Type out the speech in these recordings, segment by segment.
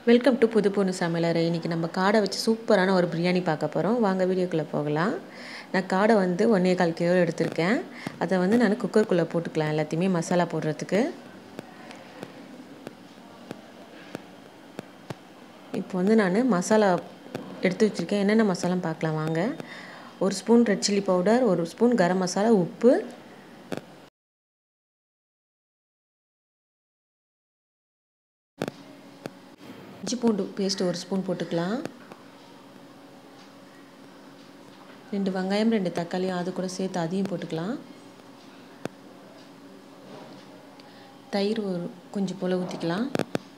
welcome to புது பொண்ணு சமையலறை இன்றைக்கி நம்ம காடை வச்சு சூப்பரான ஒரு பிரியாணி பார்க்க போகிறோம் வாங்க வீடியோக்குள்ளே போகலாம் நான் காடை வந்து ஒன்றே கால் கிலோ எடுத்திருக்கேன் அதை வந்து நான் குக்கருக்குள்ளே போட்டுக்கலாம் எல்லாத்தையுமே மசாலா போடுறதுக்கு இப்போ வந்து நான் மசாலா எடுத்து வச்சுருக்கேன் என்னென்ன மசாலான்னு பார்க்கலாம் வாங்க ஒரு ஸ்பூன் ரெட் சில்லி பவுடர் ஒரு ஸ்பூன் கரம் மசாலா உப்பு இஞ்சி பூண்டு பேஸ்ட் ஒரு ஸ்பூன் போட்டுக்கலாம் ரெண்டு வெங்காயம் ரெண்டு தக்காளியும் அது கூட சேர்த்து அதையும் போட்டுக்கலாம் தயிர் ஒரு கொஞ்சம் போல் ஊற்றிக்கலாம்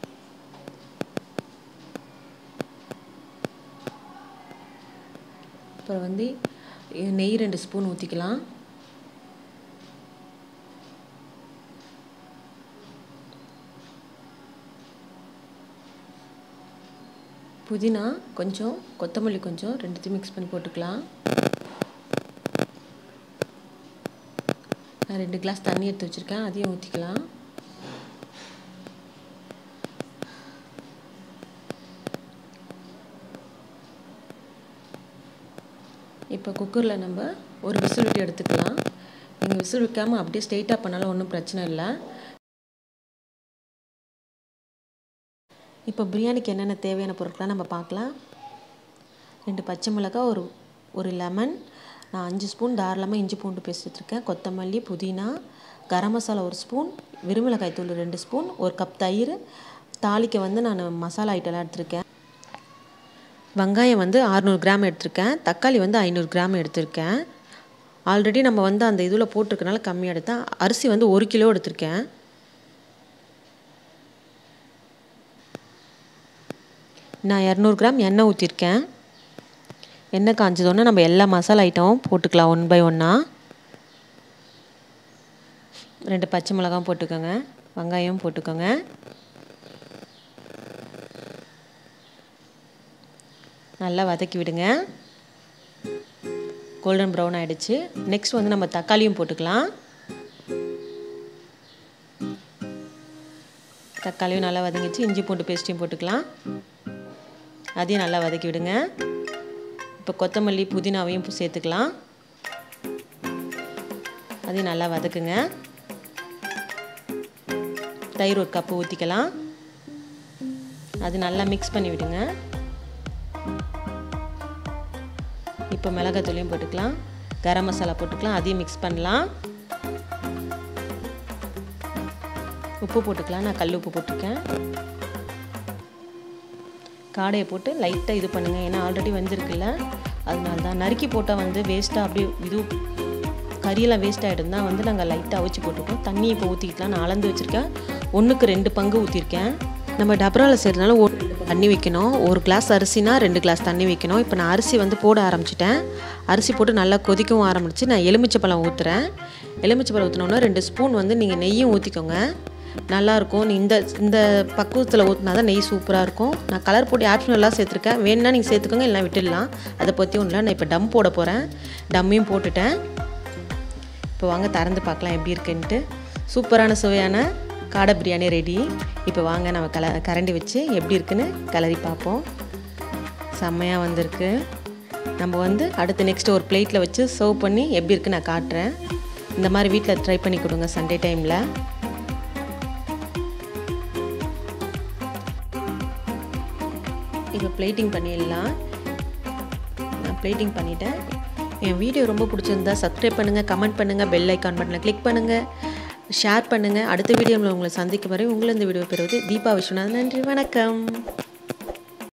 அப்புறம் வந்து நெய் ரெண்டு ஸ்பூன் ஊற்றிக்கலாம் புதினா கொஞ்சம் கொத்தமல்லி கொஞ்சம் ரெண்டுத்தையும் மிக்ஸ் பண்ணி போட்டுக்கலாம் நான் ரெண்டு கிளாஸ் தண்ணி எடுத்து வச்சுருக்கேன் அதையும் ஊற்றிக்கலாம் இப்போ குக்கரில் நம்ம ஒரு விசில் விட்டு எடுத்துக்கலாம் நீங்கள் விசில் வைக்காமல் அப்படியே ஸ்ட்ரெயிட்டாக பண்ணாலும் ஒன்றும் பிரச்சனை இல்லை இப்போ பிரியாணிக்கு என்னென்ன தேவையான பொருட்கள்லாம் நம்ம பார்க்கலாம் ரெண்டு பச்சை மிளகாய் ஒரு ஒரு லெமன் நான் அஞ்சு ஸ்பூன் தாராளமாக இஞ்சி பூண்டு பேஸ்ட் எடுத்துருக்கேன் கொத்தமல்லி புதினா கரம் மசாலா ஒரு ஸ்பூன் விருமிளகாய் தூள் ரெண்டு ஸ்பூன் ஒரு கப் தயிர் தாளிக்க வந்து நான் மசாலா ஐட்டம்லாம் எடுத்திருக்கேன் வெங்காயம் வந்து அறநூறு கிராம் எடுத்திருக்கேன் தக்காளி வந்து ஐநூறு கிராம் எடுத்திருக்கேன் ஆல்ரெடி நம்ம வந்து அந்த இதில் போட்டிருக்கனால கம்மியாக எடுத்தேன் அரிசி வந்து ஒரு கிலோ எடுத்திருக்கேன் நான் இரநூறு கிராம் எண்ணெய் ஊற்றிருக்கேன் எண்ணெய் காஞ்சதோடனே நம்ம எல்லா மசாலா ஐட்டமும் போட்டுக்கலாம் ஒன் பை ஒன்னாக ரெண்டு பச்சை மிளகாயும் போட்டுக்கோங்க வெங்காயம் போட்டுக்கோங்க நல்லா வதக்கி விடுங்க கோல்டன் ப்ரௌன் ஆகிடுச்சு நெக்ஸ்ட் வந்து நம்ம தக்காளியும் போட்டுக்கலாம் தக்காளியும் நல்லா வதங்கிச்சு இஞ்சி பூண்டு பேஸ்ட்டையும் போட்டுக்கலாம் அதையும் நல்லா வதக்கி விடுங்க இப்போ கொத்தமல்லி புதினாவையும் சேர்த்துக்கலாம் அதையும் நல்லா வதக்குங்க தயிர் ஒரு கப்பு ஊற்றிக்கலாம் அது நல்லா மிக்ஸ் பண்ணி விடுங்க இப்போ மிளகாத்தூளையும் போட்டுக்கலாம் கரம் மசாலா போட்டுக்கலாம் அதையும் மிக்ஸ் பண்ணலாம் உப்பு போட்டுக்கலாம் நான் கல் உப்பு போட்டிருக்கேன் காடையை போட்டு லைட்டாக இது பண்ணுங்கள் ஏன்னா ஆல்ரெடி வந்திருக்குல்ல அதனால தான் நறுக்கி போட்டால் வந்து வேஸ்ட்டாக அப்படியே இது கறியெல்லாம் வேஸ்ட் ஆகிடும் தான் வந்து நாங்கள் லைட்டாக அவிச்சு போட்டுருக்கோம் தண்ணி இப்போ ஊற்றிக்கலாம் நான் அளந்து வச்சுருக்கேன் ஒன்றுக்கு ரெண்டு பங்கு ஊற்றிருக்கேன் நம்ம டபராவில் செய்கிறதுனால ஒரு தண்ணி வைக்கணும் ஒரு கிளாஸ் அரிசினா ரெண்டு கிளாஸ் தண்ணி வைக்கணும் இப்போ நான் அரிசி வந்து போட ஆரம்பிச்சிட்டேன் அரிசி போட்டு நல்லா கொதிக்கவும் ஆரம்பிச்சு நான் எலுமிச்சை பழம் ஊற்றுறேன் எலுமிச்சை பழம் ஊற்றினோன்னா ரெண்டு ஸ்பூன் வந்து நீங்கள் நெய்யும் ஊற்றிக்கோங்க நல்லாயிருக்கும் நீ இந்த இந்த பக்குவத்தில் ஊற்றினா தான் நெய் சூப்பராக இருக்கும் நான் கலர் போட்டு ஆப்ஷனலாக சேர்த்துருக்கேன் வேணுன்னா நீங்கள் சேர்த்துக்கோங்க இல்லை விட்டுடலாம் அதை பற்றி ஒன்றும் இல்லை நான் இப்போ டம் போட போகிறேன் டம்மையும் போட்டுட்டேன் இப்போ வாங்க திறந்து பார்க்கலாம் எப்படி இருக்குன்ட்டு சூப்பரான சுவையான காடை பிரியாணி ரெடி இப்போ வாங்க நம்ம கல கரண்டி வச்சு எப்படி இருக்குன்னு கலரி பார்ப்போம் செம்மையாக வந்திருக்கு நம்ம வந்து அடுத்து நெக்ஸ்ட்டு ஒரு பிளேட்டில் வச்சு சர்வ் பண்ணி எப்படி இருக்குன்னு நான் காட்டுறேன் இந்த மாதிரி வீட்டில் ட்ரை பண்ணி கொடுங்க சண்டே டைமில் இப்போ பிளேட்டிங் பண்ணிடலாம் நான் பிளேட்டிங் பண்ணிட்டேன் என் வீடியோ ரொம்ப பிடிச்சிருந்தா சப்ஸ்கிரைப் பண்ணுங்கள் கமெண்ட் பண்ணுங்கள் பெல் ஐக்கான் பட்டனை கிளிக் பண்ணுங்கள் ஷேர் பண்ணுங்கள் அடுத்த வீடியோவில் உங்களை சந்திக்கும் வரை உங்களை இந்த வீடியோ பெறுவது தீபா விஸ்வநாதன் நன்றி வணக்கம்